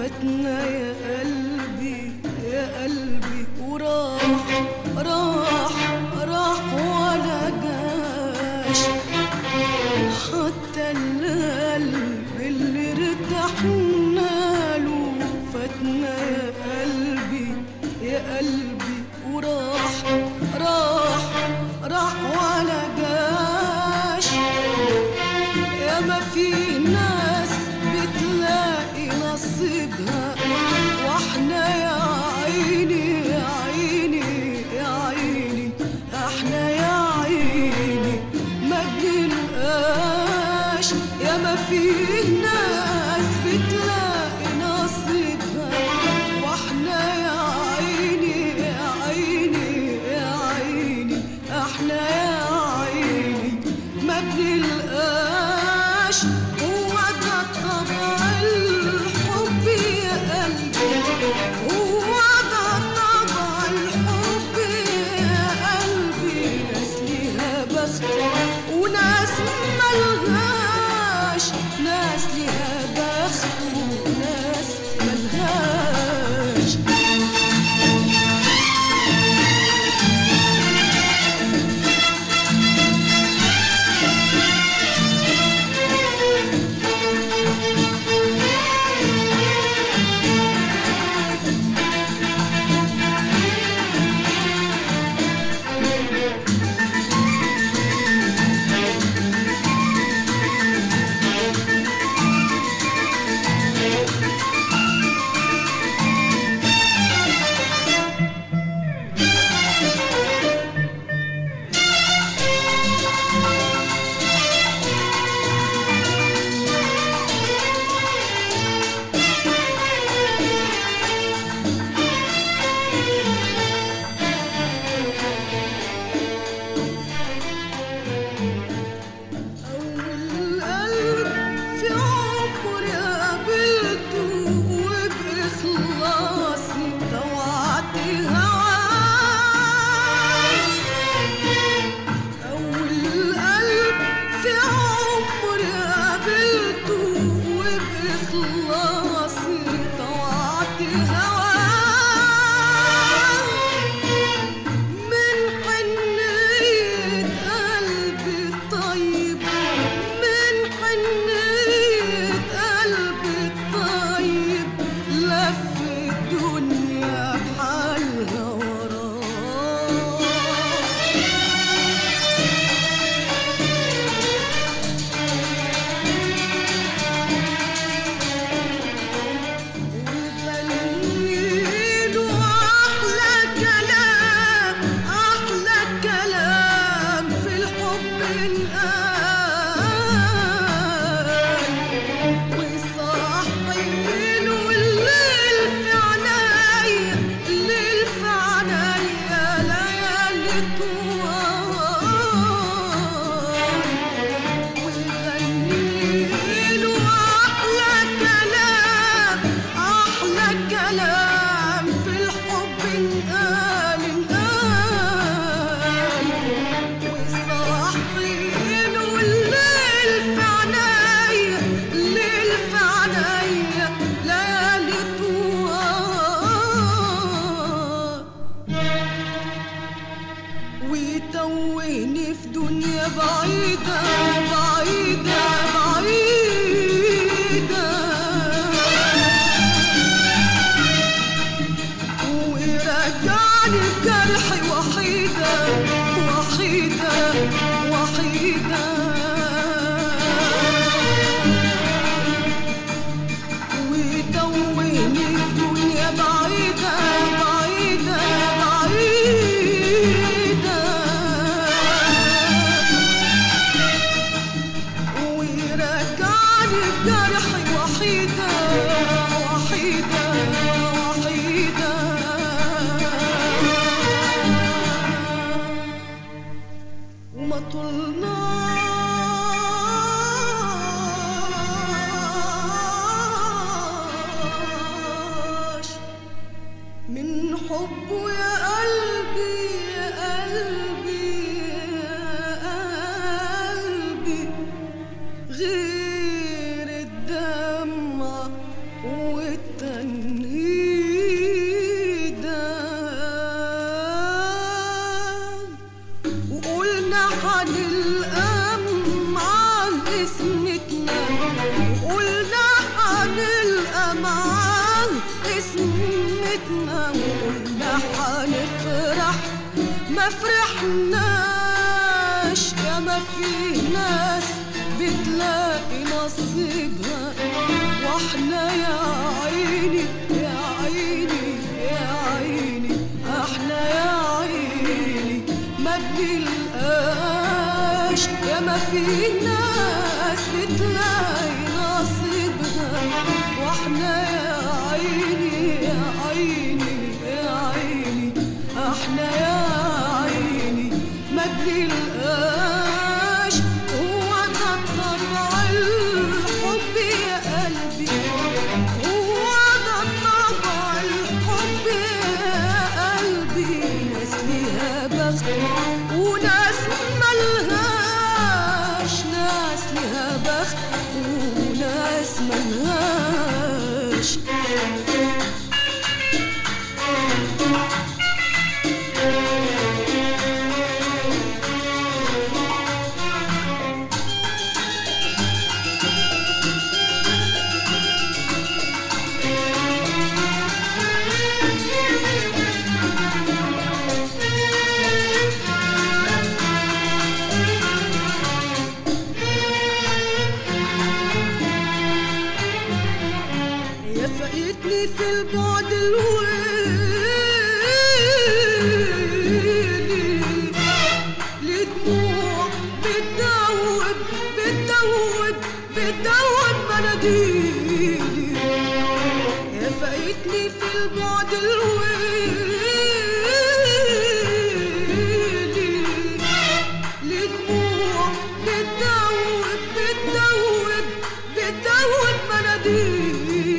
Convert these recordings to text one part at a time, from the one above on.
فاتنا يا قلبي يا قلبي وراح راح راح ولا جاش حتى القلب اللي ارتحنا له فاتنا يا قلبي يا قلبي وراح راح راح ولا جاش يا ما في ناس بتلاقي نصيبها واحنا يا عيني يا عيني يا عيني احنا يا عيني ما بنلقاش يا ما في ناس بتلاقي نصيبها واحنا يا عيني يا عيني يا عيني احنا يا عيني ما بنلقاش هو ده طبع الحب يا قلبي هو ده طبع الحب يا قلبي ناس ليها بخت وناس ملهاش ناس ليها بخت وناس ملهاش أول قلب في عمري قابلته وبإخلاصي طوعت هواه أول قلب في عمري قابلته وبإخلاصي طوعت هواه من حنية قلبي الطيب من حنية قلبي الطيب لف الدنيا بحالها وراه وغنيله أحلى كلام أحلى كلام في الحب انقال ويصحيله الليل في عنايا الليل في عنايا ليالي طوال ويغنيله أحلى كلام أحلى كلام في الحب انقال انقال ويصحيله الليل في عنايا الليل في عنايا ليالي طوال ويتوهني في دنيا بعيدة بعيدة بعيدة ويرجعني جرحي وحيدة وحيدة وحيدة ويتوهني في دنيا بعيدة بعيدة بعيدة ويرجعني جرحي وحيدة وحيدة وحيدة وما طلناش من حبه يا قلبي يا قلبي يا قلبي غير الدمع والتنهيدة وقلنا هنلقى مع اسمتنا وقلنا هنلقى مع اسمتنا وقلنا هنفرح ما فرحناش يا ما في ناس بتلاقي نصيبها واحنا يا عيني يا عيني يا عيني احنا يا عيني ما بنلقاش يا ما في ناس بتلاقي نصيبها واحنا يا عيني يا عيني يا عيني احنا يا عيني ما بنلقاش هو ده طبع الحب يا قلبي هو ده طبع الحب يا قلبي ناس ليها بخت وناس ملهاش ناس ليها بخت وناس ملهاش يا فقيتني في البعد الويلي لدموع بتدوب بتدوب بتدوب مناديلي يا فقيتني في البعد الويلي لدموع بتدوب بتدوب بتدوب مناديلي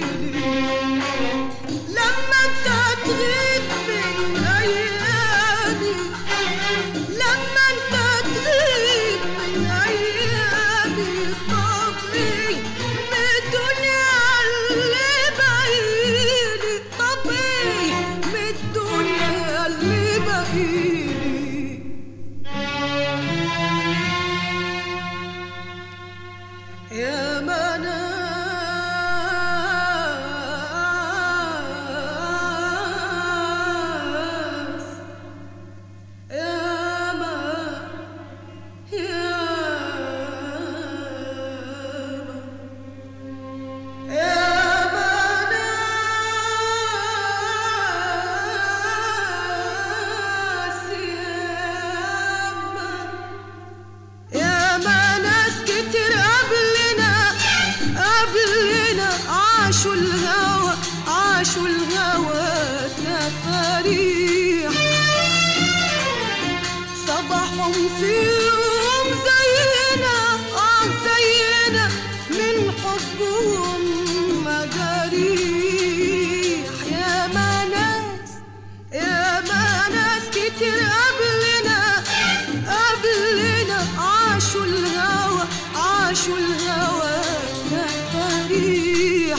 لما انت تغيب من ايامي لما انت تغيب من ايامي طبيعي من الدنيا اللي بعيدي طبيعي من الدنيا اللي بعيدي يا مناس يا ما يا ما يا مناس يا ما يا ما ناس كتير قبلنا قبلنا عاشوا الهوى عاشوا الهوى تفاريح صباحهم في يوم زينا اه زينا من حبهم مجاريح يا ما ناس يا ما ناس كتير قبلنا قبلنا عاشوا الهوى عاشوا الهوى تفاريح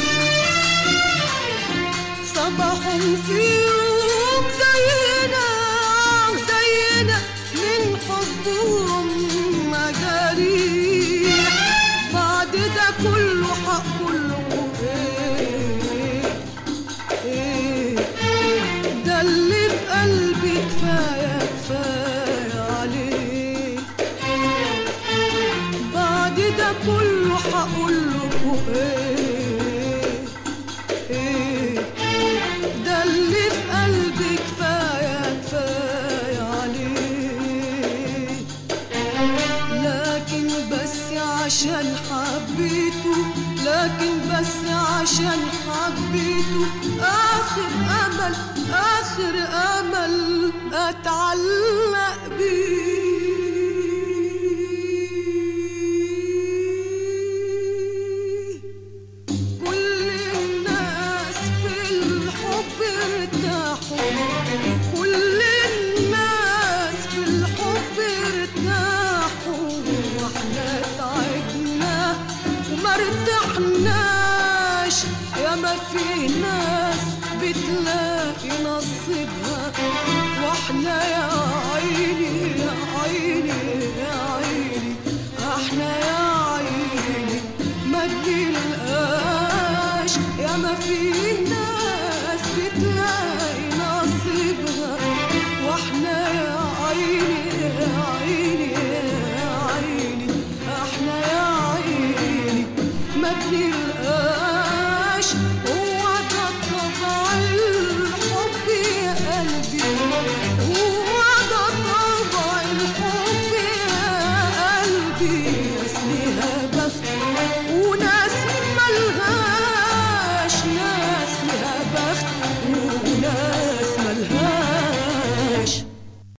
صباحهم في يوم زينا زينا من حبهم مجاريح بعد ده كله هقول له ايه ايه ده اللي في قلبي كفايه كفايه عليه بعد ده كله هقول له ايه ايه ده اللي في قلبي كفايه كفايه عليه لكن بس عشان حبيته لكن بس عشان حبيته آخر أمل آخر أمل أتعلق بيه كل الناس في الحب ارتاحوا كل الناس في الحب ارتاحوا واحنا تعبنا وما ارتحناش يا ما ياما في ناس بتلاقي نصيبها واحنا يا عيني يا عيني يا عيني احنا يا عيني ما بنلقاش